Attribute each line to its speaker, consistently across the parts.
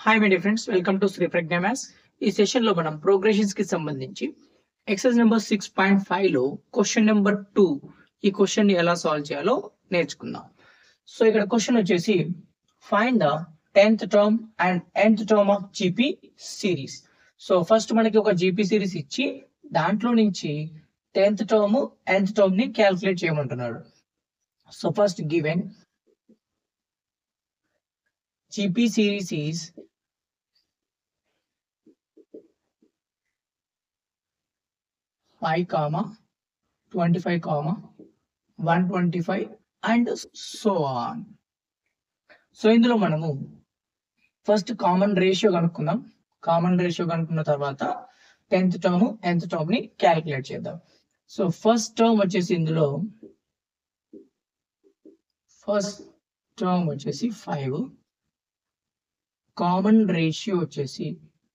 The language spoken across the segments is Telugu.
Speaker 1: Hi my friends welcome to Sri Pragna maths ఈ సెషన్ లో మనం ప్రోగ్రెషన్స్ కి సంబంధించి exercise number six point five లో క్వశ్చన్ నెంబర్ టూ ఈ క్వశ్చన్ ని ఎలా సాల్వ్ చేయాలో నేర్చుకుందాం సో ఇక్కడ క్వశ్చన్ వచ్చేసి find the tenth term and nth term of GP series so first మనకి ఒక జీపీ సిరీస్ ఇచ్చి దాంట్లో నుంచి టెన్త్ టర్మ్ nth టర్మ్ ని క్యాల్కులేట్ చేయమంటున్నాడు so first given GP series is five comma twenty five comma one twenty five and so on. So ఇందులో మనము ఫస్ట్ కామన్ రేషియో కనుక్కుందాం కామన్ రేషియో కనుక్కున్న తర్వాత టెన్త్ టర్మ్ nth టర్మ్ ని క్యాలిక్యులేట్ చేద్దాం సో ఫస్ట్ టర్మ్ వచ్చేసి ఇందులో ఫస్ట్ టర్మ్ వచ్చేసి ఫైవ్ కామన్ రేషియో వచ్చేసి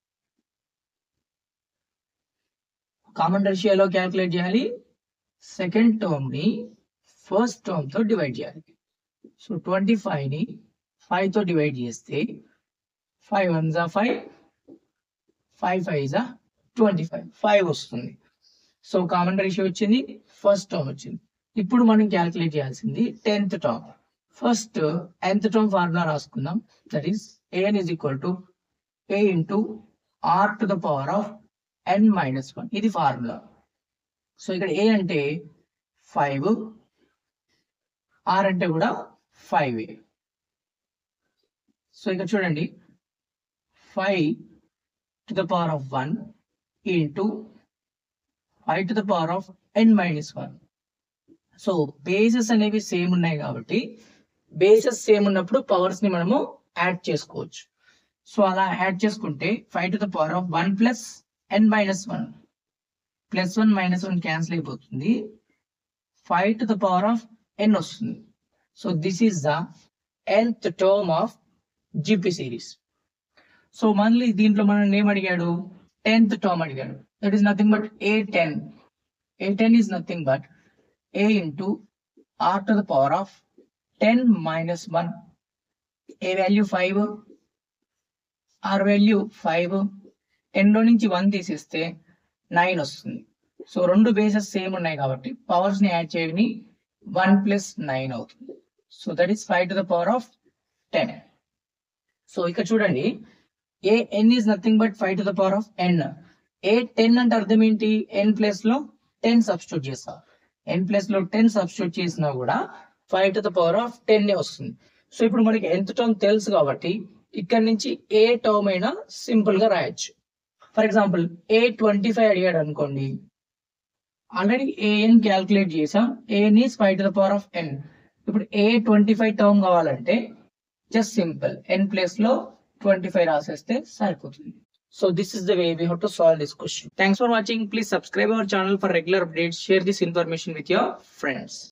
Speaker 1: కామన్ రేషియో ఎలా క్యాల్కులేట్ చేయాలి సెకండ్ టర్మ్ ని ఫస్ట్ టర్మ్ తో డివైడ్ చేయాలి సో ట్వంటీ ఫైవ్ ని ఫైవ్ తో డివైడ్ చేస్తే ఫైవ్ వన్ జా ఫైవ్ ఫైవ్ ఫైవ్ జా ట్వంటీ ఫైవ్ ఫైవ్ వస్తుంది సో కామన్ రేషియో వచ్చింది ఫస్ట్ టర్మ్ వచ్చింది ఇప్పుడు మనం క్యాల్కులేట్ చేయాల్సింది tenth term first nth term formula రాసుకుందాం that is an is equal to a into r to the power of n minus 1 ఇది ఫార్ములా సో ఇక్కడ a అంటే ఫైవ్ r అంటే కూడా ఫైవ్ ఏ సో ఇక్కడ చూడండి five to the power of one into five to the power of N minus one so bases అనేవి సేమ్ ఉన్నాయి కాబట్టి బేసెస్ సేమ్ ఉన్నప్పుడు పవర్స్ ని మనము యాడ్ చేసుకోవచ్చు సో అలా యాడ్ చేసుకుంటే five to the power of one plus N minus one plus one minus one cancel అయిపోతుంది five to the power of N వస్తుంది so this is the nth term of GP series so మళ్ళీ దీంట్లో మనం ఏం అడిగాడు టెన్త్ టర్మ్ అడిగాడు that is nothing but A ten A ten is nothing but A into R to the power of ten minus one A value five are value five ten లో నుంచి వన్ తీసేస్తే నైన్ వస్తుంది సో రెండు బేసెస్ సేమ్ ఉన్నాయి కాబట్టి పవర్స్ ని యాడ్ చేయని వన్ ప్లస్ నైన్ అవుతుంది so that is five to the power of ten so ఇక్కడ చూడండి a n is nothing but five to the power of n a ten అంటే అర్థం ఏంటి ఎన్ ప్లస్ లో టెన్ సబ్స్టిట్యూట్ చేస్తా ఎన్ ప్లస్ లో టెన్ సబ్స్టిట్యూట్ చేసినా కూడా five to the power of ten వస్తుంది సో ఇప్పుడు మనకి ఎంత టర్మ్ తెలుసు కాబట్టి ఇక్కడ నుంచి ఏ టర్మ్ అయినా సింపుల్ గా రాయొచ్చు for example a twenty five అడిగాడు అనుకోండి ఆల్రెడీ ఏఎన్ క్యాల్కులేట్ చేసాం a n is five to the power of n ఇప్పుడు ఏ ట్వంటీ ఫైవ్ టర్మ్ కావాలంటే జస్ట్ సింపుల్ ఎన్ ప్లేస్ లో ట్వంటీ ఫైవ్ రాసేస్తే సరిపోతుంది so this is the way we have to solve this question thanks for watching please subscribe our channel for regular updates share this information with your friends